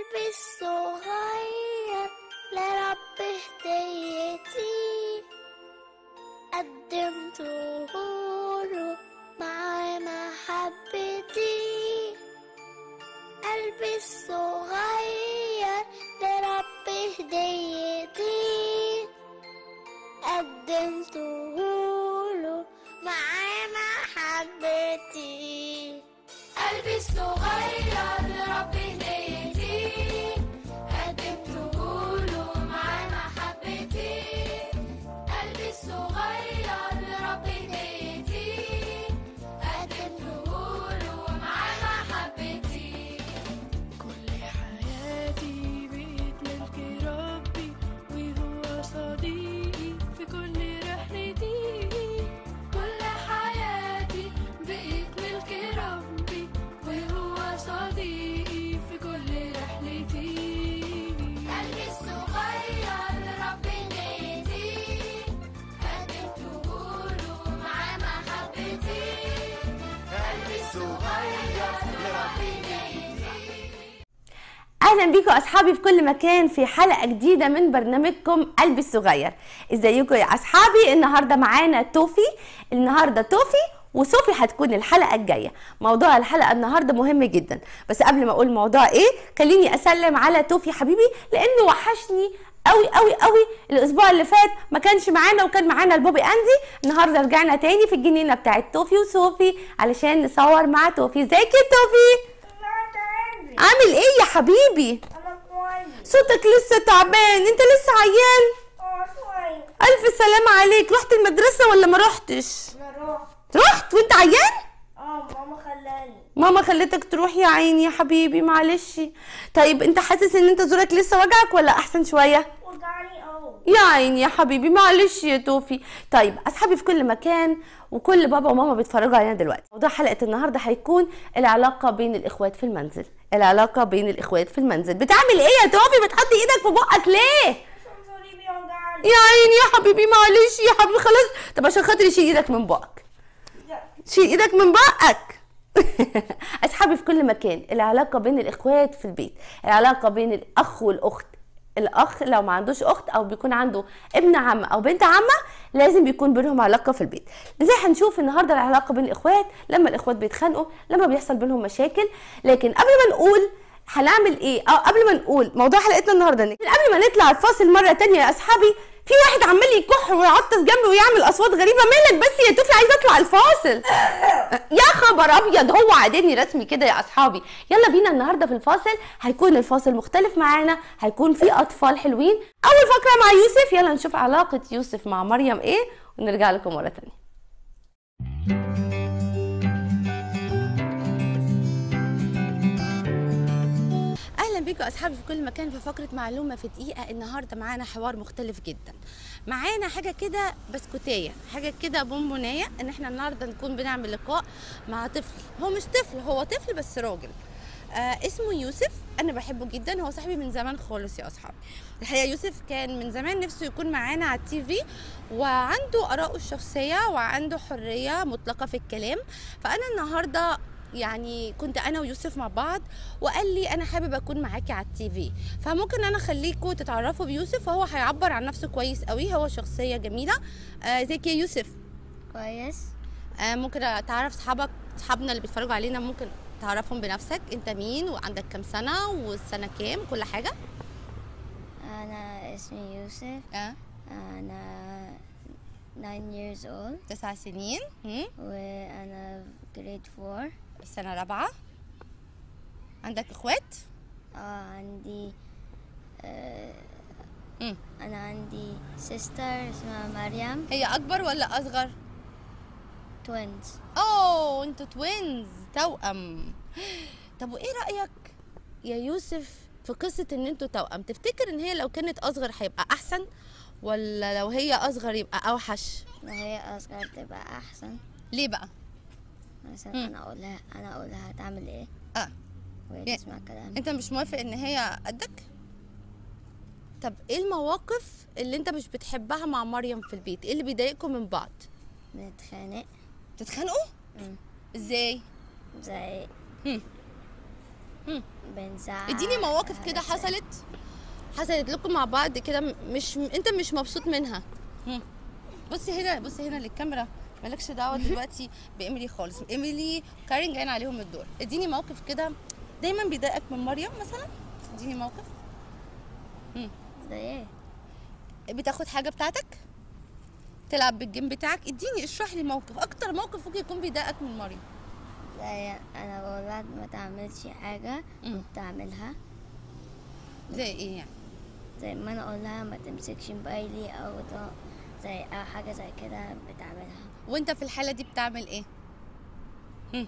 قلبي الصغير لرب هديتي قدمته له مع محبتي قلبي الصغير لرب هديتي قدمته له مع محبتي قلبي الصغير لرب هديتي قدمته له مع محبتي قلبي الصغير لرب هديتي قدمته له مع محبتي كل حياتي بقيت ملك ربي وهو صديقي في كل رحلتي كل حياتي بقيت ملك ربي وهو صديقي في كل رحلتي قلبي الصغير لرب هديتي قدمته له مع محبتي قلبي الصغير لرب هديتي اهلا بيكم اصحابي في كل مكان في حلقه جديده من برنامجكم قلبي الصغير ازيكم يا اصحابي النهارده معانا توفي النهارده توفي وصوفي هتكون الحلقه الجايه موضوع الحلقه النهارده مهم جدا بس قبل ما اقول موضوع ايه خليني اسلم على توفي حبيبي لانه وحشني قوي قوي قوي الاسبوع اللي فات ما كانش معانا وكان معانا البوبي اندي النهارده رجعنا تاني في الجنينه بتاعت توفي وصوفي علشان نصور مع توفي ازيك يا توفي عامل ايه يا حبيبي انا كويس صوتك لسه تعبان انت لسه عيان اه شوية الف سلام عليك رحت المدرسه ولا ما رحتش انا رحت رحت وانت عيان اه ماما خلاني ماما خلتك تروح يا عيني يا حبيبي معلش طيب انت حاسس ان انت زورك لسه وجعك ولا احسن شويه وجعني اهو يا عيني يا حبيبي معلش يا توفي طيب اصحابي في كل مكان وكل بابا وماما بيتفرجوا علينا دلوقتي موضوع حلقه النهارده هيكون العلاقه بين الاخوات في المنزل العلاقه بين الاخوات في المنزل بتعمل ايه يا توفي بتحط ايدك في بقك ليه صوري بيوجعني يا عيني يا حبيبي معلش يا حبيبي خلاص طب عشان خاطري شيل ايدك من بقك شيل ايدك من بقك اصحابي في كل مكان العلاقه بين الاخوات في البيت العلاقه بين الاخ والاخت الاخ لو ما عندوش اخت او بيكون عنده ابن عم او بنت عمه لازم بيكون بينهم علاقه في البيت ازاي هنشوف النهارده العلاقه بين الاخوات لما الاخوات بيتخانقوا لما بيحصل بينهم مشاكل لكن قبل ما نقول هنعمل ايه اه قبل ما نقول موضوع حلقتنا النهارده إن قبل ما نطلع الفاصل مره تانية يا اصحابي في واحد عمال يكح ويعطس جنبي ويعمل اصوات غريبه مالك بس يا توفي عايزه اطلع الفاصل يا خبر ابيض هو عادني رسمي كده يا اصحابي يلا بينا النهارده في الفاصل هيكون الفاصل مختلف معانا هيكون في اطفال حلوين اول فقره مع يوسف يلا نشوف علاقه يوسف مع مريم ايه ونرجع لكم مره تانية اهلا بيكم اصحابي في كل مكان في فقره معلومه في دقيقه النهارده معانا حوار مختلف جدا معانا حاجه كده بسكوتيه حاجه كده بونبونيه ان احنا النهارده نكون بنعمل لقاء مع طفل هو مش طفل هو طفل بس راجل آه اسمه يوسف انا بحبه جدا هو صاحبي من زمان خالص يا اصحابي الحقيقه يوسف كان من زمان نفسه يكون معانا على التي في وعنده اراءه الشخصيه وعنده حريه مطلقه في الكلام فانا النهارده يعني كنت انا ويوسف مع بعض وقال لي انا حابب اكون معاكي على التي في فممكن انا اخليكم تتعرفوا بيوسف وهو هيعبر عن نفسه كويس قوي هو شخصيه جميله آه ازيك يا يوسف كويس آه ممكن تعرف صحابك صحابنا اللي بيتفرجوا علينا ممكن تعرفهم بنفسك انت مين وعندك كام سنه والسنه كام كل حاجه انا اسمي يوسف اه انا 9 years old تسع سنين هم؟ وانا grade 4 السنه رابعه عندك اخوات اه عندي آه مم. انا عندي sister اسمها مريم هي اكبر ولا اصغر twins اوه انتوا توينز توأم طب وايه رأيك يا يوسف في قصة ان انتوا توأم تفتكر ان هي لو كانت اصغر هيبقى احسن ولا لو هي اصغر يبقى اوحش لو هي اصغر تبقى احسن ليه بقى مثلا مم. انا اقول لها انا اقول لها هتعمل ايه اه وهي يا- تسمع كلامي انت مش موافق ان هي قدك طب ايه المواقف اللي انت مش بتحبها مع مريم في البيت ايه اللي بيضايقكم من بعض بنتخانق تتخانقوا مم. ازاي زي هم. هم. بنزعق اديني مواقف كده علشان- حصلت حصلت لكم مع بعض كده م- مش انت مش مبسوط منها هم. بصي هنا بصي هنا للكاميرا مالكش دعوه دلوقتي بايميلي خالص ايميلي كارين جايين عليهم الدور اديني موقف كده دايما بيضايقك من مريم مثلا اديني موقف زي ايه بتاخد حاجه بتاعتك تلعب بالجيم بتاعك اديني اشرح لي موقف اكتر موقف ممكن يكون بيضايقك من مريم زي انا بقولها ما تعملش حاجة مم. وبتعملها زي ايه يعني زي ما انا اقولها ما تمسكش موبايلي او ده زي او حاجة زي كده بتعملها وانت في الحاله دي بتعمل ايه مم،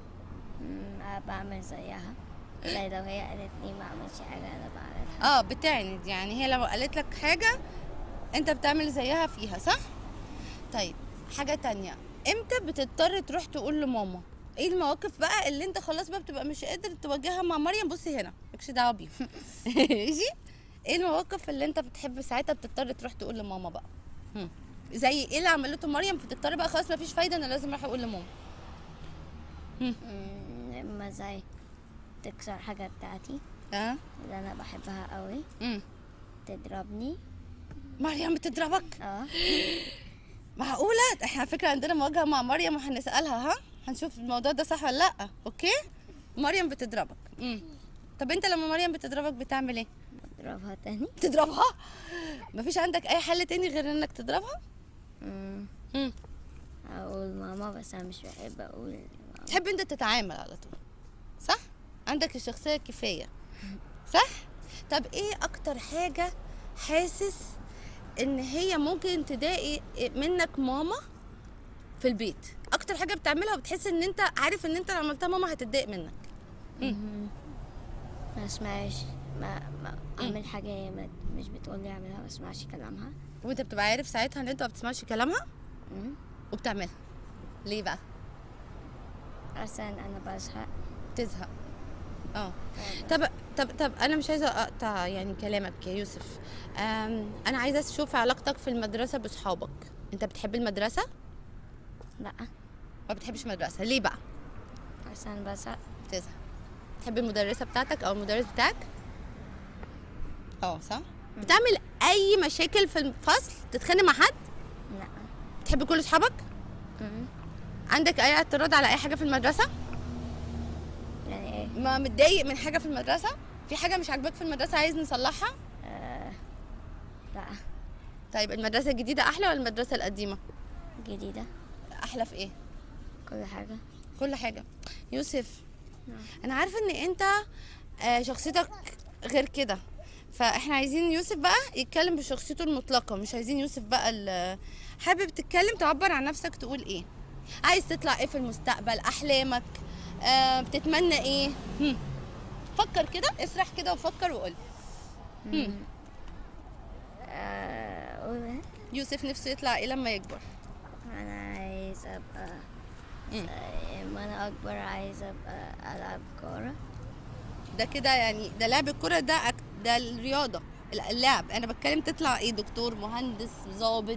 بعمل زيها زي لو هي قالت لي ما اعملش حاجة انا بعملها اه بتعند يعني هي لو قالت لك حاجة انت بتعمل زيها فيها صح؟ طيب حاجة تانية امتى بتضطر تروح تقول لماما؟ ايه المواقف بقى اللي انت خلاص بقى بتبقى مش قادر تواجهها مع مريم بصي هنا مالكش دعوة بيهم ماشي؟ ايه المواقف اللي انت بتحب ساعتها بتضطر تروح تقول لماما بقى؟ هم. زي ايه اللي عملته مريم فتضطر بقى خلاص مفيش فايدة انا لازم اروح اقول لماما مم، اما زي تكسر حاجة بتاعتي اه اللي انا بحبها قوي امم تضربني مريم بتضربك اه معقولة؟ احنا على فكرة عندنا مواجهة مع مريم وهنسألها ها؟ هنشوف الموضوع ده صح ولا لأ، أوكي؟ مريم بتضربك. امم طب أنت لما مريم بتضربك بتعمل إيه؟ اضربها تاني بتضربها؟ مفيش عندك أي حل تاني غير إنك تضربها؟ مم، امم اقول ماما بس انا مش بحب اقول ماما. تحب أنت تتعامل على طول صح؟ عندك الشخصية الكفاية صح؟ طب إيه أكتر حاجة حاسس إن هي ممكن تضايق منك ماما في البيت؟ أكتر حاجة بتعملها وبتحس إن أنت عارف إن أنت لو عملتها ماما هتتضايق منك ما اسمعش ما ما اعمل حاجة هي ما- مش بتقولي اعملها ما اسمعش كلامها وانت بتبقى عارف ساعتها ان انت ما بتسمعش كلامها مم. وبتعملها ليه بقى عشان انا بزهق بتزهق اه طب طب طب انا مش عايزه اقطع يعني كلامك يا يوسف أم انا عايزه اشوف علاقتك في المدرسه باصحابك انت بتحب المدرسه لا ما بتحبش المدرسه ليه بقى عشان بزهق بتزهق تحب المدرسه بتاعتك او المدرس بتاعك اه صح بتعمل اي مشاكل في الفصل تتخانق مع حد لا بتحب كل اصحابك مم. عندك اي اعتراض على اي حاجه في المدرسه يعني ايه ما متضايق من حاجه في المدرسه في حاجه مش عاجباك في المدرسه عايز نصلحها آه لا طيب المدرسه الجديده احلى ولا المدرسه القديمه جديدة احلى في ايه كل حاجة كل حاجه يوسف نعم. انا عارفه ان انت آه، شخصيتك غير كده فاحنا عايزين يوسف بقى يتكلم بشخصيته المطلقه مش عايزين يوسف بقى ال- حابب تتكلم تعبر عن نفسك تقول ايه عايز تطلع ايه في المستقبل احلامك آه بتتمنى ايه هم. فكر كده اسرح كده وفكر وقول هم. آه أقول إيه؟ يوسف نفسه يطلع ايه لما يكبر انا عايز ابقى مم. آه، لما انا اكبر عايز ابقى العب كورة ده كده يعني ده لعب الكرة ده أك- ده الرياضة لا، اللعب انا بتكلم تطلع ايه دكتور مهندس ضابط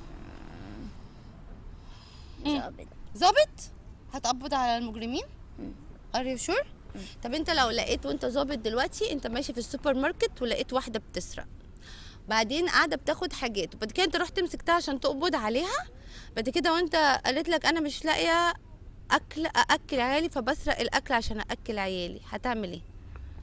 مم. ظابط ضابط هتقبض على المجرمين مم. ار يو شور طب انت لو لقيت وانت ظابط دلوقتي انت ماشي في السوبر ماركت ولقيت واحده بتسرق بعدين قاعده بتاخد حاجات وبعد كده انت رحت مسكتها عشان تقبض عليها بعد كده وانت قالت لك انا مش لاقيه اكل ااكل عيالي فبسرق الاكل عشان ااكل عيالي هتعمل ايه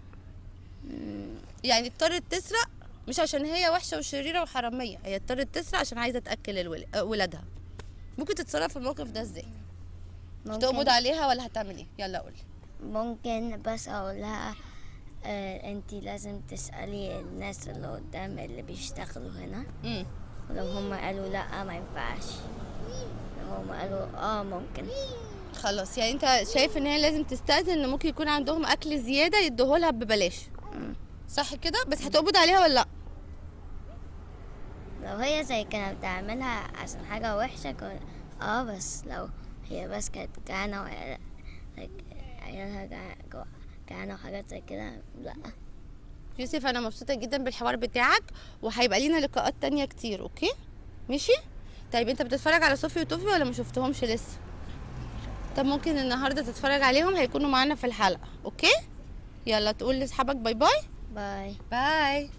يعني اضطرت تسرق مش عشان هي وحشه وشريره وحراميه هي اضطرت تسرق عشان عايزه تاكل الول- آه، ولادها ممكن تتصرف في الموقف ده ازاي هتقبض ممكن عليها ولا هتعمل ايه يلا قولي ممكن بس اقول لها آه انت لازم تسألي الناس اللي قدام اللي بيشتغلوا هنا امم ولو هم قالوا لا ما ينفعش لو هم قالوا اه ممكن خلاص يعني انت شايف ان هي لازم تستأذن ان ممكن يكون عندهم اكل زياده يدوهولها ببلاش مم. صح كده بس هتقبض عليها ولا لا لو هي زي كانت بتعملها عشان حاجة وحشة كن... اه بس لو هي بس كانت جعانة وعيال- like عيالها جع- جوع- جعانة وحاجات زي كده لا يوسف انا مبسوطه جدا بالحوار بتاعك وهيبقى لينا لقاءات تانية كتير اوكي ماشي طيب انت بتتفرج على صوفي وتوفي ولا ما شفتهمش لسه طب ممكن النهارده تتفرج عليهم هيكونوا معانا في الحلقه اوكي يلا تقول لاصحابك باي باي باي باي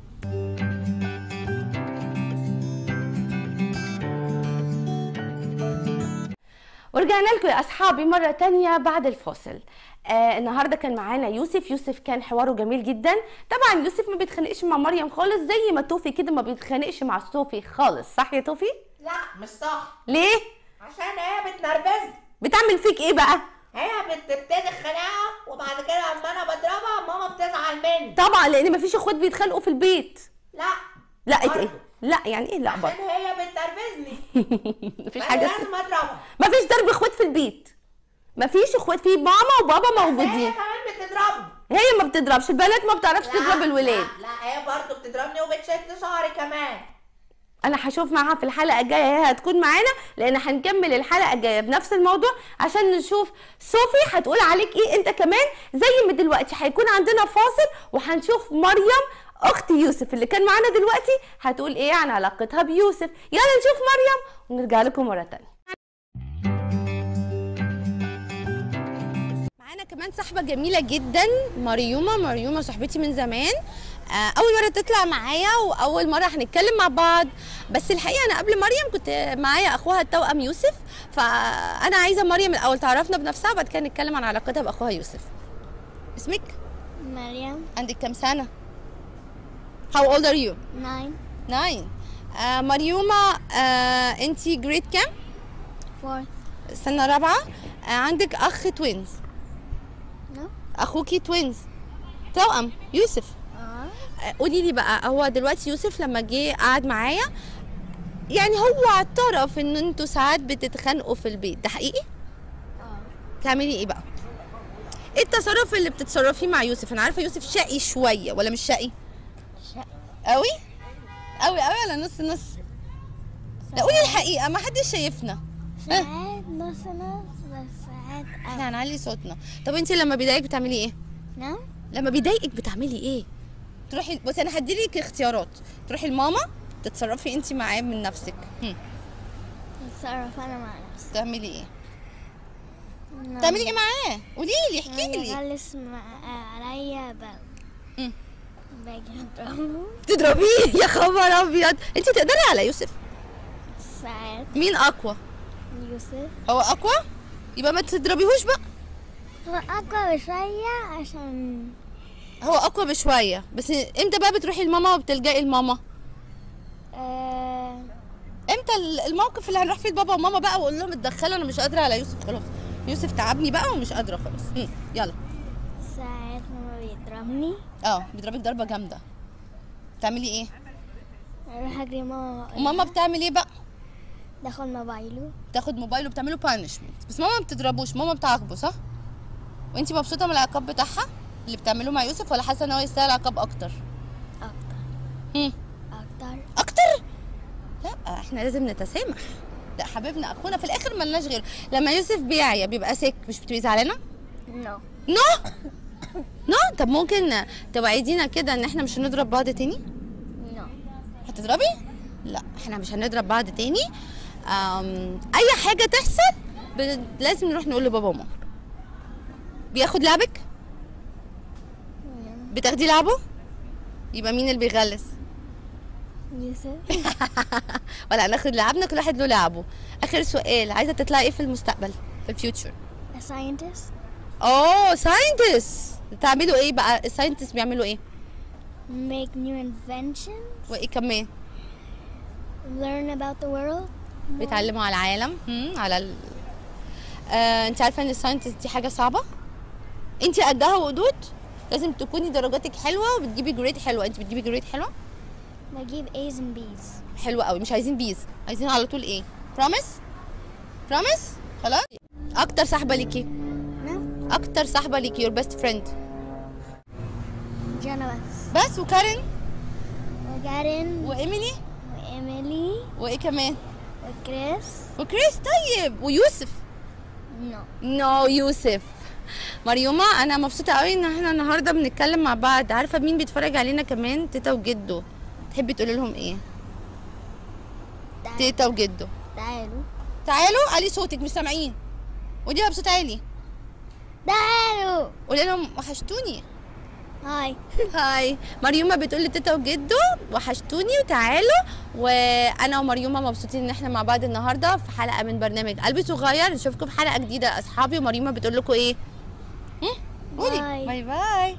ورجعنا لكم يا اصحابي مره تانية بعد الفاصل آه النهارده كان معانا يوسف يوسف كان حواره جميل جدا طبعا يوسف ما بيتخانقش مع مريم خالص زي ما توفي كده ما بيتخانقش مع صوفي خالص صح يا توفي لا مش صح ليه عشان هي بتنرفزني بتعمل فيك ايه بقى هي بتبتدي خناقه وبعد كده اما انا بضربها ماما بتزعل مني طبعا لان مفيش اخوات بيتخانقوا في البيت لا لا برضه. ايه لا يعني ايه لا برضه عشان هي بتنرفزني مفيش فأنا حاجه لازم اسمها اضربها مفيش ضرب اخوات في البيت مفيش اخوات في ماما وبابا بس هي موجودين كمان بتضربني هي ما بتضربش البنات ما بتعرفش لا، تضرب الولاد لا, لا هي برضه بتضربني وبتشد شعري كمان انا هشوف معاها في الحلقه الجايه هي هتكون معانا لان هنكمل الحلقه الجايه بنفس الموضوع عشان نشوف صوفي هتقول عليك ايه انت كمان زي ما دلوقتي هيكون عندنا فاصل وهنشوف مريم اخت يوسف اللي كان معانا دلوقتي هتقول ايه عن علاقتها بيوسف يلا نشوف مريم ونرجع لكم مره تانية معانا كمان صاحبه جميله جدا مريومه مريومه صاحبتي من زمان آه، اول مره تطلع معايا واول مره هنتكلم مع بعض بس الحقيقه انا قبل مريم كنت معايا اخوها التوأم يوسف فانا عايزه مريم الاول تعرفنا بنفسها وبعد كده نتكلم عن علاقتها باخوها يوسف اسمك مريم عندك كام سنه How old are you? nine Nine. آه مريومة آه انتي جريد كام؟ fourth سنة رابعة آه عندك أخ توينز no أخوكي توينز توأم يوسف اه آه، قولي لي بقى هو دلوقتي يوسف لما جه قعد معايا يعني هو اعترف ان انتوا ساعات بتتخانقوا في البيت ده حقيقي اه تعملي ايه بقى ايه التصرف اللي بتتصرفيه مع يوسف انا عارفه يوسف شقي شويه ولا مش شقي شقي. قوي قوي قوي ولا نص نص لا قولي الحقيقه ما حدش شايفنا ساعات نص نص بس ساعات احنا هنعلي صوتنا طب انت لما بيضايقك بتعملي ايه نعم لما بيضايقك بتعملي ايه تروحي بصي انا هديلك اختيارات تروحي لماما تتصرفي انت معاه من نفسك هم. اتصرف انا مع نفسي تعملي ايه نعم. تعملي ايه معاه قولي لي احكي لي يغلس مع عليا ب... مم. باجي اضربه تضربيه يا خبر ابيض انت تقدري على يوسف ساعات مين اقوى يوسف هو اقوى يبقى ما تضربيهوش بقى هو اقوى بشوية عشان هو اقوى بشويه بس امتى بقى بتروحي لماما وبتلجئي لماما آه... امتى ال- الموقف اللي هنروح فيه لبابا وماما بقى واقول لهم اتدخلوا انا مش قادره على يوسف خلاص يوسف تعبني بقى ومش قادره خلاص هم، يلا ساعات ماما بيضربني اه بيضربك ضربه جامده تعملي ايه اروح اجري ماما وأقول وماما بتعمل ايه بقى داخل موبايله بتاخد موبايله وبتعمله بانشمنت بس ماما ما بتضربوش ماما بتعاقبه صح وانتي مبسوطه من العقاب بتاعها اللي بتعملوه مع يوسف ولا حاسه ان هو يستاهل عقاب اكتر اكتر هم. اكتر اكتر لا احنا لازم نتسامح ده حبيبنا اخونا في الاخر ملناش غيره لما يوسف بيعيا بيبقى سك مش بتبقي زعلانه نو نو نو طب ممكن توعدينا كده ان احنا مش هنضرب بعض تاني نو هتضربي لا احنا مش هنضرب بعض تاني أم... اي حاجه تحصل ب... لازم نروح نقول لبابا وماما بياخد لعبك بتاخدي لعبه يبقى مين اللي بيغلس يوسف ولا هناخد لعبنا كل واحد له لعبه اخر سؤال عايزه تطلعي ايه في المستقبل في الفيوتشر a scientist اوه ساينتست تعملوا ايه بقى الساينتست بيعملوا ايه make new inventions وايه كمان learn about the world بيتعلموا على العالم هم، على ال... آه، انت عارفه ان الساينتست دي حاجه صعبه انت قدها وقدود لازم تكوني درجاتك حلوه وبتجيبي جريد حلوه انت بتجيبي جريد حلوه بجيب A's and B's حلوه قوي مش عايزين بيز عايزين على طول ايه بروميس بروميس خلاص اكتر صاحبه ليكي نعم اكتر صاحبه ليكي يور بيست فريند جانا بس بس وكارين وجارين وايميلي وإيميلي وايه كمان وكريس وكريس طيب ويوسف نو نو يوسف مريومة أنا مبسوطة قوي إن احنا النهاردة بنتكلم مع بعض عارفة مين بيتفرج علينا كمان تيتا وجدو تحبي تقولي لهم إيه تعالوا تيتا وجدو تعالوا تعالوا علي صوتك مش سامعين قوليها بصوت عالي تعالوا قولي لهم وحشتوني هاي هاي مريومه بتقول لتيتا وجدو وحشتوني وتعالوا وانا ومريومه مبسوطين ان احنا مع بعض النهارده في حلقه من برنامج قلبي صغير نشوفكم في حلقه جديده يا اصحابي ومريومه بتقول لكم ايه هم؟ قولي باي. باي باي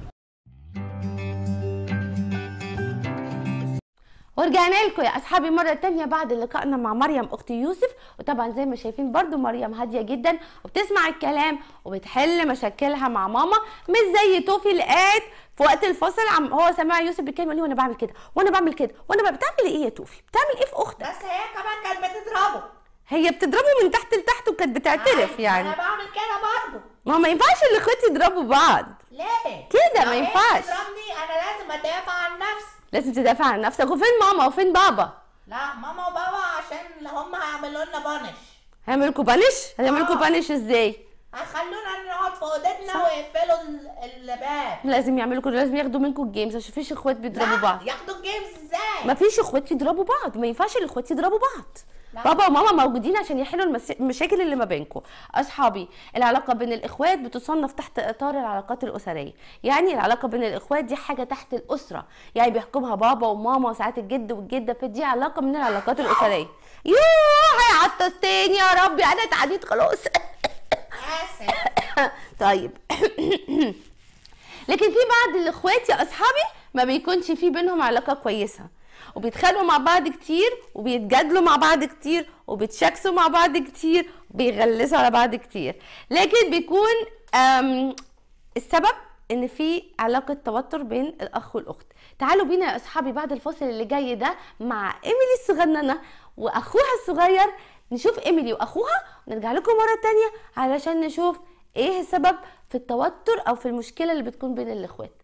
ورجعنا لكم يا اصحابي مره تانية بعد لقائنا مع مريم اخت يوسف وطبعا زي ما شايفين برضو مريم هاديه جدا وبتسمع الكلام وبتحل مشاكلها مع ماما مش زي توفي اللي قاعد في وقت الفصل عم هو سامع يوسف بيتكلم يقول لي وانا بعمل كده وانا بعمل كده وانا ب- بتعمل ايه يا توفي بتعمل ايه في اختك بس هي كمان كانت بتضربه هي بتضربه من تحت لتحت وكانت بتعترف عادي، يعني انا بعمل كده برضه ما ما ينفعش الاخوات يضربوا بعض ليه كده ما لو هي ينفعش. بتضربني انا لازم ادافع عن نفسي لازم تدافع عن نفسك وفين ماما وفين بابا لا ماما وبابا عشان هم هيعملوا لنا بانش هيعملوا بانش هيعملوا آه. بانش ازاي هيخلونا نقعد في اوضتنا ويقفلوا ال- الباب لازم يعملوا كده لازم ياخدوا منكم الجيمز عشان مفيش اخوات بيضربوا لا، بعض ياخدوا الجيمز ازاي مفيش اخوات يضربوا بعض ما ينفعش الاخوات يضربوا بعض لا. بابا وماما موجودين عشان يحلوا المس- المشاكل اللي ما بينكم اصحابي العلاقه بين الاخوات بتصنف تحت اطار العلاقات الاسريه يعني العلاقه بين الاخوات دي حاجه تحت الاسره يعني بيحكمها بابا وماما وساعات الجد والجده فدي علاقه من العلاقات الاسريه يوه هيعطس تاني يا ربي انا اتعديت خلاص اسف طيب لكن في بعض الاخوات يا اصحابي ما بيكونش في بينهم علاقه كويسه وبيتخانقوا مع بعض كتير وبيتجادلوا مع بعض كتير وبيتشاكسوا مع بعض كتير وبيغلسوا على بعض كتير لكن بيكون أم السبب ان في علاقه توتر بين الاخ والاخت تعالوا بينا يا اصحابي بعد الفاصل اللي جاي ده مع ايميلي الصغننه واخوها الصغير نشوف ايميلي واخوها ونرجع لكم مره تانية علشان نشوف ايه السبب في التوتر او في المشكله اللي بتكون بين الاخوات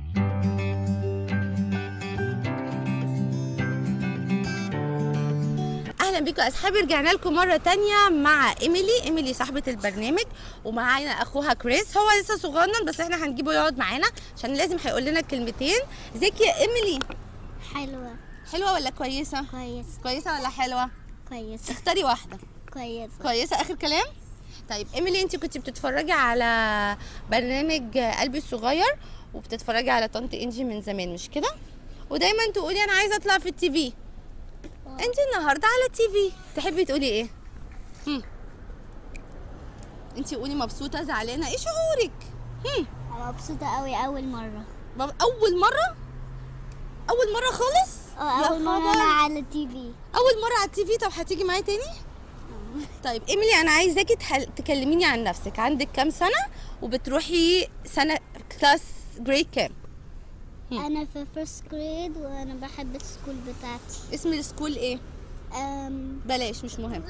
اهلا بيكم يا اصحابي رجعنا لكم مره تانية مع ايميلي ايميلي صاحبه البرنامج ومعانا اخوها كريس هو لسه صغنن بس احنا هنجيبه يقعد معانا عشان لازم هيقول لنا كلمتين ازيك يا ايميلي حلوة حلوه ولا كويسه كويس كويسه ولا حلوه كويس اختاري واحده كويس كويسه اخر كلام طيب ايميلي انت كنت بتتفرجي على برنامج قلبي الصغير وبتتفرجي على طنط انجي من زمان مش كده ودايما تقولي انا عايزه اطلع في التي في انت النهارده على التي في تحبي تقولي ايه هم. انت قولي مبسوطه زعلانه ايه شعورك هم. أنا مبسوطة قوي أول مرة مب- اول مره اول مره خالص اه يا أول مرة خبر. أنا على التي في اول مره على التي في طب هتيجي معايا تاني طيب ايميلي انا عايزاكي تحل... تكلميني عن نفسك عندك كام سنه وبتروحي سنه كلاس جريد كام أنا في فيرست جريد وأنا بحب السكول بتاعتي اسم السكول ايه أم بلاش مش مهم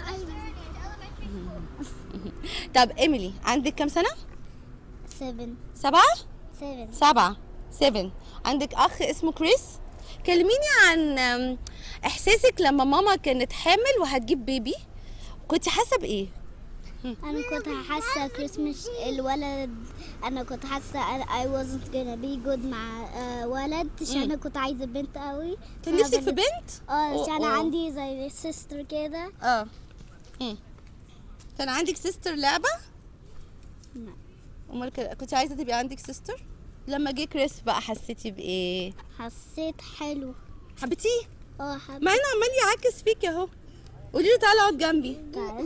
طب ايميلي عندك كام سنه سفن سبعه سفن سبعه سيفن عندك اخ اسمه كريس كلميني عن أم، احساسك لما ماما كانت حامل وهتجيب بيبي كنت حاسه بايه أنا كنت حاسة كريسمس الولد أنا كنت حاسة أنا I wasn't gonna be good مع آه، ولد عشان أنا كنت عايزة بنت قوي كان نفسك في بنت اه عشان أوه. عندي زي سيستر كده اه مم. كان عندك سيستر لعبة؟ لا. امال كده- كنت عايزة تبقى عندك سيستر؟ لما جه كريس بقى حسيتي بايه؟ حسيت حلو حبيتيه؟ اه حبيت مع انه عمال يعاكس فيك اهو قولي له تعالى اقعد جنبي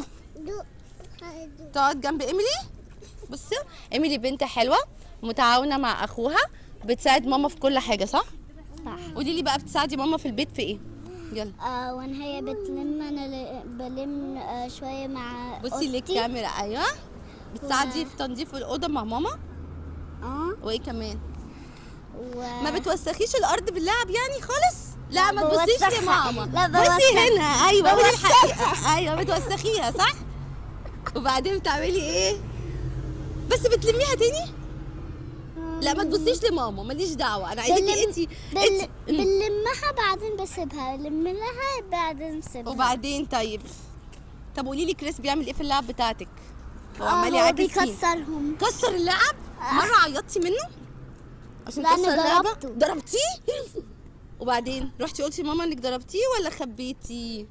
تقعد جنب ايميلي بصي ايميلي بنت حلوة متعاونة مع اخوها بتساعد ماما في كل حاجة صح؟ صح قولي لي بقى بتساعدي ماما في البيت في ايه؟ يلا آه وان هي بتلم انا ل- بلم آه شويه مع بصي أختي. للكاميرا ايوه بتساعدي في تنظيف الاوضه مع ماما اه وايه كمان و... ما بتوسخيش الارض باللعب يعني خالص لا ما تبصيش بوسخها. لماما لا، بصي بوسخ. هنا ايوه قولي الحقيقه ايوه بتوسخيها صح وبعدين بتعملي ايه بس بتلميها تاني لا ما تبصيش لماما ماليش دعوه انا عايزاكي بلم- انت بل... انت بنلمها بعدين بسيبها بلم لها بعدين بسيبها وبعدين طيب طب قولي لي كريس بيعمل ايه في اللعب بتاعتك هو آه عمال هو يعاكس فيه بيكسرهم كسر اللعب مره عيطتي منه عشان لا، أنا كسر اللعبه ضربته. ضربتيه وبعدين رحتي قلتي ماما انك ضربتيه ولا خبيتي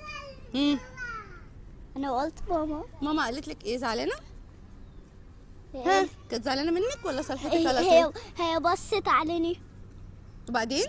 امم انا قلت ماما ماما قالت لك ايه زعلانه ها كانت زعلانه منك ولا صالحتك هي على هي, طول هي بصت عليني وبعدين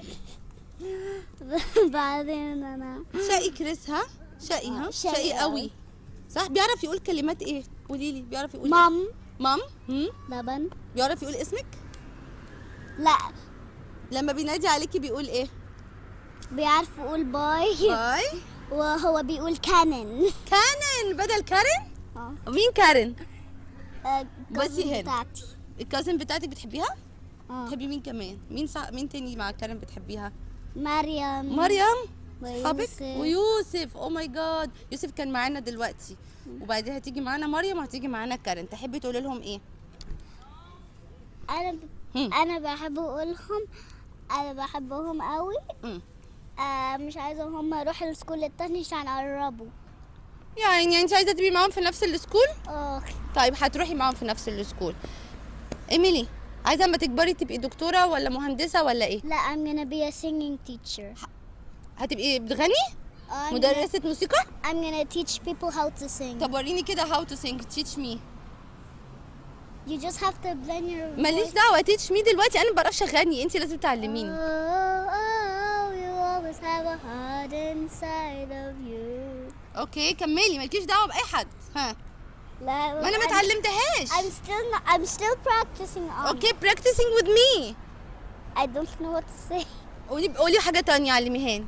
بعدين انا شقي كريس ها شقي ها شقي شقي أوي. قوي صح بيعرف يقول كلمات ايه قولي لي بيعرف يقول إيه؟ مام مام هم؟ لبن بيعرف يقول اسمك لا لما بينادي عليكي بيقول ايه بيعرف يقول باي باي وهو بيقول كانن كارن بدل كارن اه مين كارن آه، بصي cousin هنا. بتاعتي الكازن بتاعتك بتحبيها اه بتحبي مين كمان مين صع... مين تاني مع كارن بتحبيها مريم مريم صحابك ويوسف. ويوسف او ماي جاد يوسف كان معانا دلوقتي وبعدين هتيجي معانا مريم وهتيجي معانا كارن تحبي تقولي لهم ايه انا ب... هم. انا بحب اقولهم انا بحبهم قوي مم. آه مش عايزه هم يروحوا السكول التاني عشان يقربوا يعني انت عايزه تبقي معاهم في نفس السكول اه طيب هتروحي معاهم في نفس السكول ايميلي عايزه اما تكبري تبقي دكتوره ولا مهندسه ولا ايه لا I'm gonna be a singing teacher هتبقي بتغني I'm gonna, مدرسه موسيقى I'm gonna teach people how to sing طب وريني كده how to sing teach me you just have to blend your ماليش voice. دعوه teach me دلوقتي انا ما بعرفش اغني انت لازم Oh, تعلميني oh, you always have a heart inside of you اوكي كملي مالكيش دعوه باي حد ها لا ما انا ما I'm- اتعلمتهاش I'm still not, I'm still practicing on اوكي practicing with me I don't know what to say قولي قولي حاجه تانية علميهاني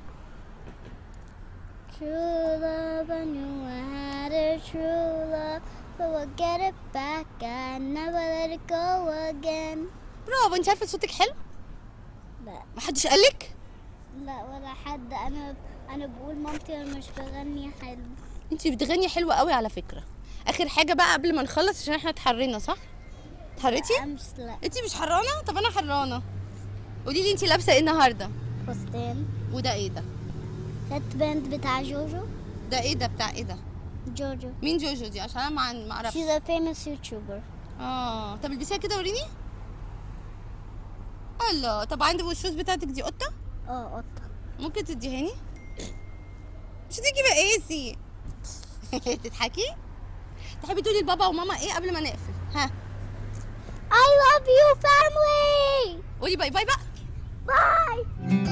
True love, I knew I had a true love, but we'll get it back. I never let it go again. برافو انت عارفه صوتك حلو لا ما حدش قالك لا ولا حد أنا أنا بقول مامتي أنا مش بغني حلو. انت بتغني حلوه قوي على فكره اخر حاجه بقى قبل ما نخلص عشان احنا اتحرينا صح اتحريتي أمس لا انت مش حرانه طب انا حرانه قولي لي انت لابسه ايه النهارده فستان وده ايه ده هيد باند بتاع جوجو ده ايه ده بتاع ايه ده جوجو مين جوجو دي عشان انا ما ما اعرفش She's a famous YouTuber. اه طب البسيها كده وريني الله طب عندي والشوز بتاعتك دي قطه اه قطة ممكن تديهاني مش هتيجي مقاسي تضحكي تحبي تقولي لبابا وماما ايه قبل ما نقفل ها I love you family. قولي باي باي بقى Bye.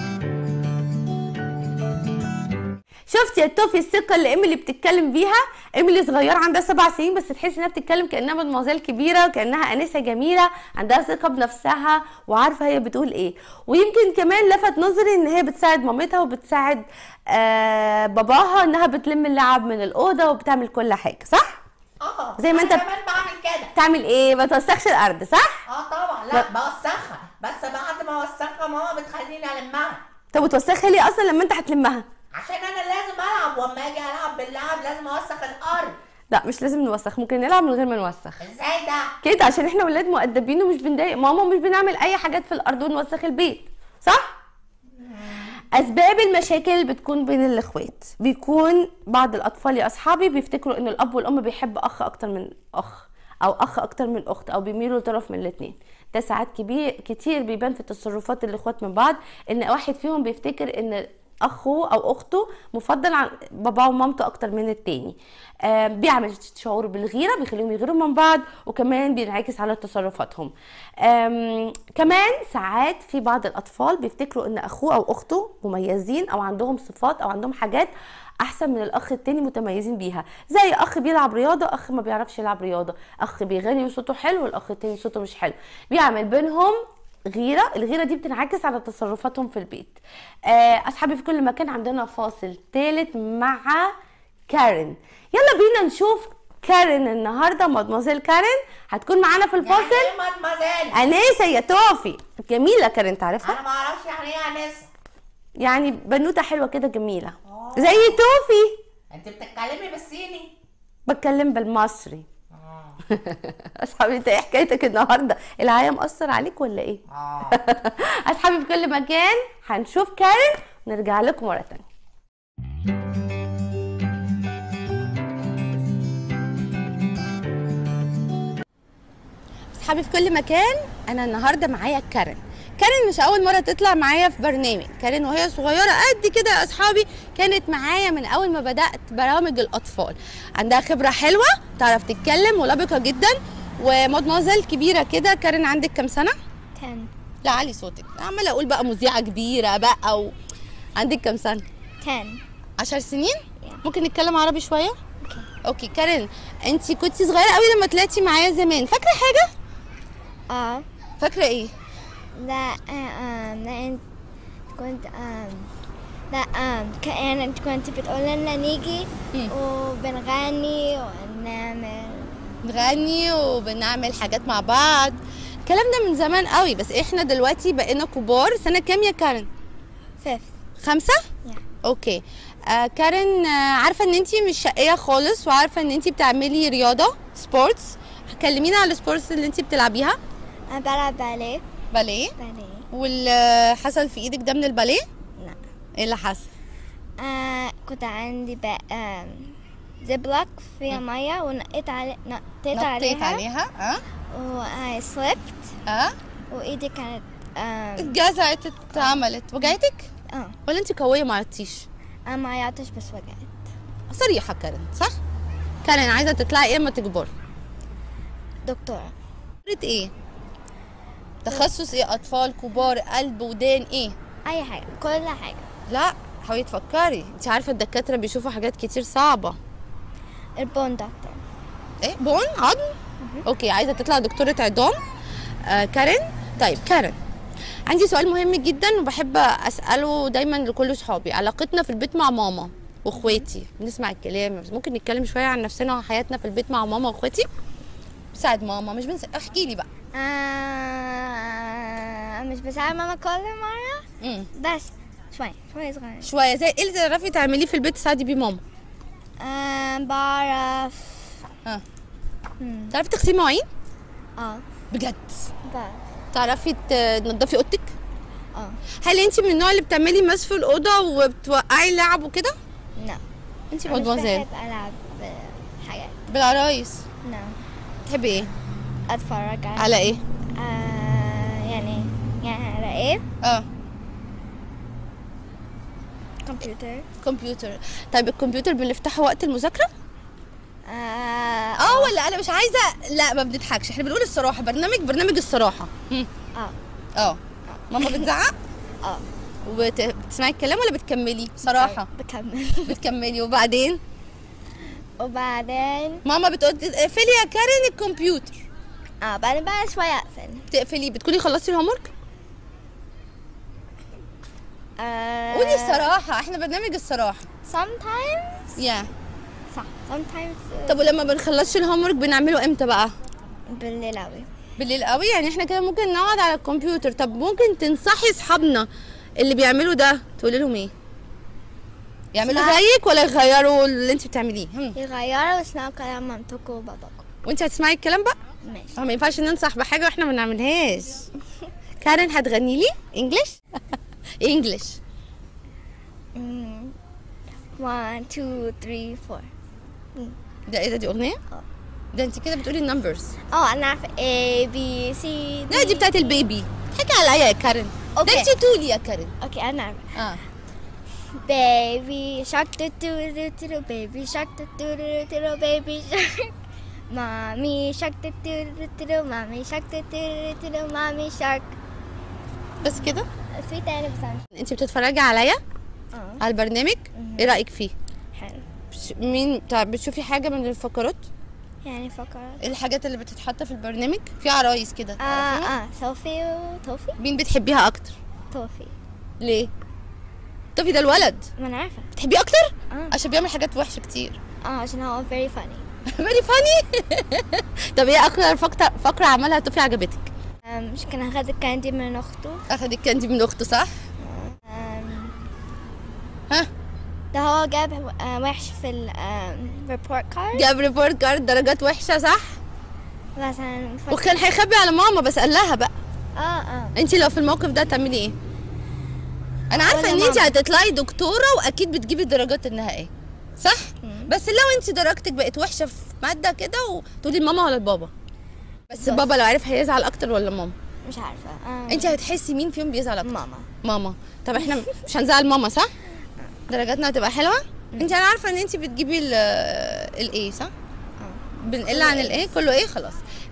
شفتي يا توفي الثقه اللي ايميلي بتتكلم بيها ايميلي صغيره عندها سبع سنين بس تحس انها بتتكلم كانها مدموزيل كبيره وكانها انسه جميله عندها ثقه بنفسها وعارفه هي بتقول ايه ويمكن كمان لفت نظري ان هي بتساعد مامتها وبتساعد آه باباها انها بتلم اللعب من الاوضه وبتعمل كل حاجه صح اه زي ما أنا أنت- كمان بعمل كده تعمل ايه ما توسخش الارض صح اه طبعا لا بوسخها بس بعد ما اوسخها ماما بتخليني المها طب وتوسخها ليه اصلا لما انت هتلمها عشان انا لازم العب واما اجي العب باللعب لازم اوسخ الارض لا مش لازم نوسخ ممكن نلعب من غير ما نوسخ ازاي ده كده عشان احنا ولاد مؤدبين ومش بنضايق ماما ومش بنعمل اي حاجات في الارض ونوسخ البيت صح اسباب المشاكل اللي بتكون بين الاخوات بيكون بعض الاطفال يا اصحابي بيفتكروا ان الاب والام بيحب اخ اكتر من اخ او اخ اكتر من اخت او بيميلوا لطرف من الاثنين ده ساعات كبير كتير بيبان في تصرفات الاخوات من بعض ان واحد فيهم بيفتكر ان اخوه او اخته مفضل عن باباه ومامته اكتر من التاني آه بيعمل شعور بالغيره بيخليهم يغيروا من بعض وكمان بينعكس على تصرفاتهم آم كمان ساعات في بعض الاطفال بيفتكروا ان اخوه او اخته مميزين او عندهم صفات او عندهم حاجات احسن من الاخ التاني متميزين بيها زي اخ بيلعب رياضه اخ ما بيعرفش يلعب رياضه اخ بيغني وصوته حلو والاخ التاني صوته مش حلو بيعمل بينهم غيرة الغيرة دي بتنعكس على تصرفاتهم في البيت آه، أصحابي في كل مكان عندنا فاصل ثالث مع كارين يلا بينا نشوف كارين النهاردة مدموزيل كارين هتكون معانا في يعني الفاصل ايه مدمزال أنسة يا توفي جميلة كارين تعرفها انا ما اعرفش يعني ايه انسه يعني بنوتة حلوة كده جميلة زي توفي انت بتتكلمي بالصيني بتكلم بالمصري اه أصحابي أنت إيه حكايتك النهاردة العيا مأثر عليك ولا إيه اه أصحابي في كل مكان هنشوف كارين ونرجع لكم مرة تانية اصحابي في كل مكان انا النهارده معايا كارين كارين مش اول مره تطلع معايا في برنامج كارين وهي صغيره قد كده يا اصحابي كانت معايا من اول ما بدات برامج الاطفال عندها خبره حلوه تعرف تتكلم ولبقه جدا ومادموزيل كبيره كده كارين عندك كام سنه 10 لا علي صوتك عماله اقول بقى مذيعه كبيره بقى و... عندك كام سنه 10 عشر سنين Yeah. ممكن نتكلم عربي شويه اوكي كارين انت كنتي صغيره قوي لما طلعتي معايا زمان فاكره حاجه اه فاكره ايه لا um, لا انت كنت um, لا um, كأن انت كنت بتقول لنا نيجي مم. وبنغني ونعمل بنغني وبنعمل حاجات مع بعض الكلام ده من زمان قوي بس احنا دلوقتي بقينا كبار سنه كام يا كارين fifth خمسة Yeah. اوكي آه كارين آه عارفه ان انتي مش شقيه خالص وعارفه ان انتي بتعملي رياضه سبورتس كلمينا على السبورتس اللي انتي بتلعبيها انا بلعب باليه باليه باليه واللي حصل في ايدك ده من الباليه لا ايه اللي حصل آه كنت عندي بقى آم، زبلك فيها مية ونقيت علي نطيت نطيت عليها عليها اه و I slipped اه وإيدي كانت آم، اتجزعت اتعملت وجعتك اه ولا انت قويه ما عيطتيش أنا ما عيطتش بس وجعت صريحه كارين صح كارين عايزه تطلعي ايه اما تكبري دكتورة دكتورة ايه تخصص ايه اطفال كبار قلب ودان ايه أي حاجة كل حاجة لا حاولي تفكري انت عارفه الدكاتره بيشوفوا حاجات كتير صعبه البون دكتور ايه بون عظم اوكي عايزه تطلع دكتوره عظام آه كارين طيب كارين عندي سؤال مهم جدا وبحب اساله دايما لكل صحابي علاقتنا في البيت مع ماما واخواتي بنسمع الكلام بس ممكن نتكلم شويه عن نفسنا وحياتنا في البيت مع ماما واخواتي بساعد ماما مش بنساعد احكي لي بقى آه مش بساعد ماما كل مرة امم بس شوية شوية صغيرة شويه زي ايه اللي تعرفي تعمليه في البيت تساعدي بيه ماما آه بعرف ها مم. تعرفي تغسلي مواعين اه بجد بعرف تعرفي ت- تنضفي اوضتك اه هل انت من النوع اللي بتعملي مس في الاوضه وبتوقعي لعب وكده لا انت أنا مش مدمزيل بحب ألعب حاجات بالعرايس لا تحبي ايه أتفرج على على ايه آه يعني يعني على إيه اه كمبيوتر كمبيوتر طيب الكمبيوتر بنفتحه وقت المذاكره آه اه ولا انا مش عايزه لا ما بنضحكش احنا بنقول الصراحه برنامج برنامج الصراحه مم. اه اه ماما بتزعق اه وبتسمعي الكلام ولا بتكملي صراحه بكمل بتكملي وبعدين وبعدين ماما بتقول اقفلي يا كارين الكمبيوتر اه بعدين بقى شوية أقفل تقفلي بتكوني خلصتي الهوم ورك آه قولي الصراحه احنا برنامج الصراحه sometimes يا صح sometimes طب ولما بنخلصش الهوم ورك بنعمله امتى بقى بالليل أوي بالليل قوي يعني احنا كده ممكن نقعد على الكمبيوتر طب ممكن تنصحي اصحابنا اللي بيعملوا ده تقولي لهم ايه يعملوا اسمع- زيك ولا يغيروا اللي انت بتعمليه هم. يغيروا ويسمعوا كلام مامتكم وباباكم وانت هتسمعي الكلام بقى ماشي اه ما ينفعش ننصح بحاجه واحنا ما بنعملهاش كارين هتغني لي انجلش انجلش Mm. one two three four ده ايه ده دي اغنيه اه. ده انت كده بتقولي النمبرز اه أنا عارفة A B C D لا دي بتاعت البيبي حكي عليا يا كارين ده اوكي. انت تقولي يا كارين اوكي أنا عارفة اه Baby shark do do do do do baby shark do do do do do baby shark Mommy shark do do do do do mommy shark do do do do do mommy shark بس كده في تاني بس أنا مش- انت بتتفرجي عليا اه على البرنامج ايه رايك فيه حلو بش- مين بتاع بتشوفي حاجه من الفقرات يعني فقرات ايه الحاجات اللي بتتحط في البرنامج في عرايس كده اه تعرفيهم؟ اه صوفي وتوفي مين بتحبيها اكتر توفي ليه طفي ده الولد ما أنا عارفة بتحبيه اكتر اه عشان بيعمل حاجات وحشه كتير اه عشان هو very funny فيري فاني طب ايه اكتر فقره فقره عملها طفي عجبتك آه، مش كان أخذ الكاندي من أخته اخد الكاندي من اخته صح آم، ها ده هو جاب آه، وحش في الريبورت كارد جاب ريبورت كارد درجات وحشه صح مثلا فك- وكان هيخبي على ماما بس قال لها بقى اه اه انت لو في الموقف ده تعملي ايه انا عارفه ولا ان انت ماما. هتطلعي دكتوره واكيد بتجيبي الدرجات النهائيه صح بس لو انت درجتك بقت وحشه في ماده كده وتقولي لماما ولا لبابا بس بس. بابا لو عرف هيزعل اكتر ولا ماما مش عارفة آه. انت هتحسي مين فيهم بيزعل اكتر ماما ماما طب احنا مش هنزعل ماما صح درجاتنا هتبقى حلوه انت انا عارفه ان انت بتجيبي ال الايه صح بنقل عن الايه كله ايه خلاص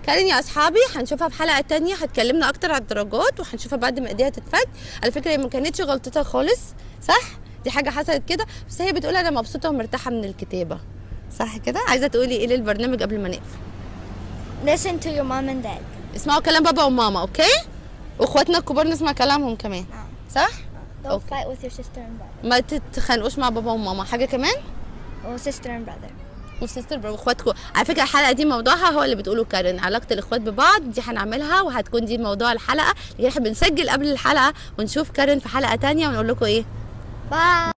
كارين يا اصحابي هنشوفها في حلقه تانية هتكلمنا اكتر على الدرجات وهنشوفها بعد ما ايديها تتفك على فكره هي ما كانتش غلطتها خالص صح دي حاجه حصلت كده بس هي بتقول انا مبسوطه ومرتاحه من الكتابه صح كده عايزه تقولي ايه للبرنامج قبل ما نقفل Listen to your mom and dad. اسمعوا كلام بابا وماما اوكي واخواتنا الكبار نسمع كلامهم كمان صح Don't Okay. fight with your sister and brother. ما تتخانقوش مع بابا وماما حاجه كمان Or sister and brother. وسيستر برو اخواتكم على فكره الحلقه دي موضوعها هو اللي بتقوله كارين علاقه الاخوات ببعض دي هنعملها وهتكون دي موضوع الحلقه لكن احنا بنسجل قبل الحلقه ونشوف كارين في حلقه تانية ونقول لكم ايه Bye.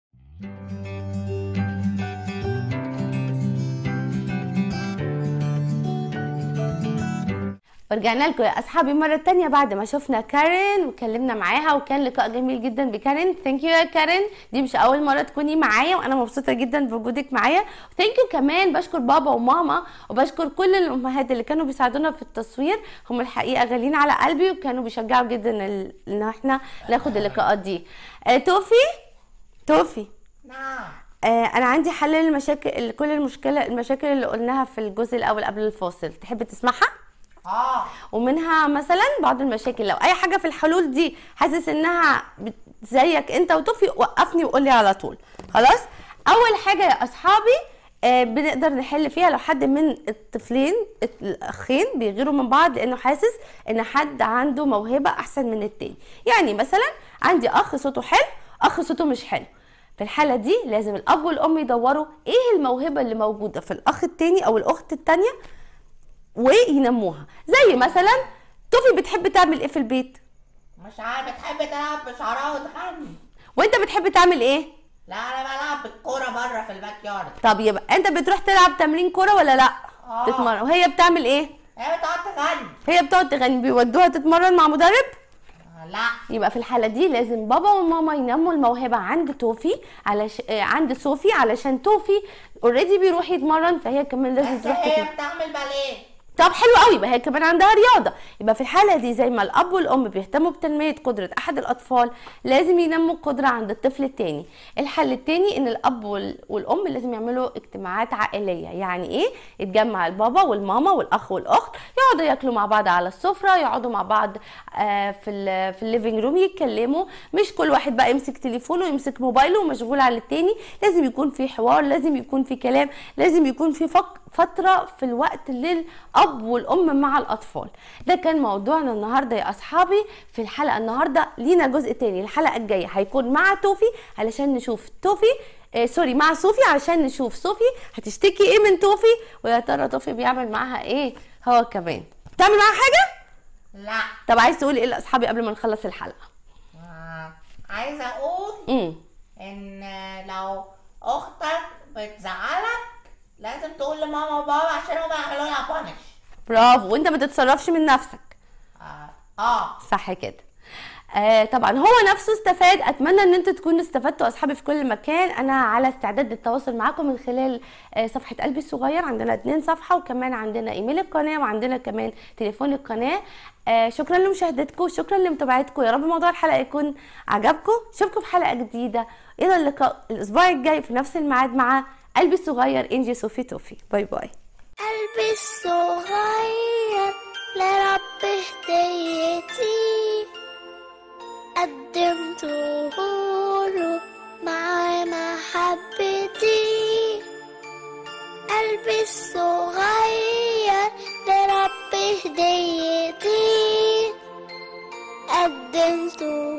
ورجعنا لكم يا اصحابي مره تانية بعد ما شفنا كارين واتكلمنا معاها وكان لقاء جميل جدا بكارين ثانك يو يا كارين دي مش اول مره تكوني معايا وانا مبسوطه جدا بوجودك معايا ثانك يو كمان بشكر بابا وماما وبشكر كل الامهات اللي كانوا بيساعدونا في التصوير هم الحقيقه غاليين على قلبي وكانوا بيشجعوا جدا ال- ان احنا ناخد اللقاءات دي آه توفي توفي نعم آه انا عندي حل للمشاكل كل المشكله المشاكل اللي قلناها في الجزء الاول قبل الفاصل تحب تسمعها اه ومنها مثلا بعض المشاكل لو اي حاجه في الحلول دي حاسس انها بت- زيك انت وتوفي وقفني وقول لي على طول خلاص اول حاجه يا اصحابي آه بنقدر نحل فيها لو حد من الطفلين الاخين بيغيروا من بعض لانه حاسس ان حد عنده موهبه احسن من التاني يعني مثلا عندي اخ صوته حلو اخ صوته مش حلو في الحالة دي لازم الأب والأم يدوروا إيه الموهبة اللي موجودة في الأخ التاني أو الأخت التانية وينموها زي مثلا توفي بتحب تعمل ايه في البيت مش عارف بتحب تلعب بشعرها وتغني وانت بتحب تعمل ايه لا انا بلعب بالكوره بره في الباك يارد طب يبقى انت بتروح تلعب تمرين كوره ولا لا آه. تتمرن وهي بتعمل ايه هي بتقعد تغني هي بتقعد تغني بيودوها تتمرن مع مدرب آه، لا يبقى في الحاله دي لازم بابا وماما ينموا الموهبه عند توفي علش... آه، عند صوفي علشان توفي اوريدي بيروح يتمرن فهي كمان لازم بس تروح هي تتمرن بتعمل باليه طب حلو قوي يبقى هي كمان عندها رياضه يبقى في الحاله دي زي ما الاب والام بيهتموا بتنميه قدره احد الاطفال لازم ينموا القدره عند الطفل التاني الحل التاني ان الاب وال- والام لازم يعملوا اجتماعات عائليه يعني ايه يتجمع البابا والماما والاخ والاخت يقعدوا ياكلوا مع بعض على السفره يقعدوا مع بعض آه، في ال في الليفينج روم يتكلموا مش كل واحد بقى يمسك تليفونه ويمسك موبايله ومشغول على التاني لازم يكون في حوار لازم يكون في كلام لازم يكون في فك فترة في الوقت للأب والأم مع الأطفال ده كان موضوعنا النهاردة يا أصحابي في الحلقة النهاردة لينا جزء تاني الحلقة الجاية هيكون مع توفي علشان نشوف توفي آه سوري مع صوفي علشان نشوف صوفي هتشتكي ايه من توفي ويا ترى توفي بيعمل معاها ايه هو كمان تعمل معاها حاجة؟ لا طب عايز تقول ايه لأصحابي قبل ما نخلص الحلقة؟ آه، عايزه اقول امم ان لو اختك بتزعلك لازم تقول لماما وبابا عشان هما يعملوا لها بانش برافو وانت ما تتصرفش من نفسك اه اه صح كده آه طبعا هو نفسه استفاد اتمنى ان انتوا تكونوا استفدتوا اصحابي في كل مكان انا على استعداد للتواصل معاكم من خلال آه صفحه قلبي الصغير عندنا اتنين صفحه وكمان عندنا ايميل القناه وعندنا كمان تليفون القناه آه شكرا لمشاهدتكم شكرا لمتابعتكم يا رب موضوع الحلقه يكون عجبكم اشوفكم في حلقه جديده الى اللقاء الاسبوع الجاي في نفس الميعاد مع قلبي الصغير انجي صوفي توفي باي باي قلبي الصغير لرب هديتي قدمته له مع محبتي قلبي الصغير لرب هديتي قدمته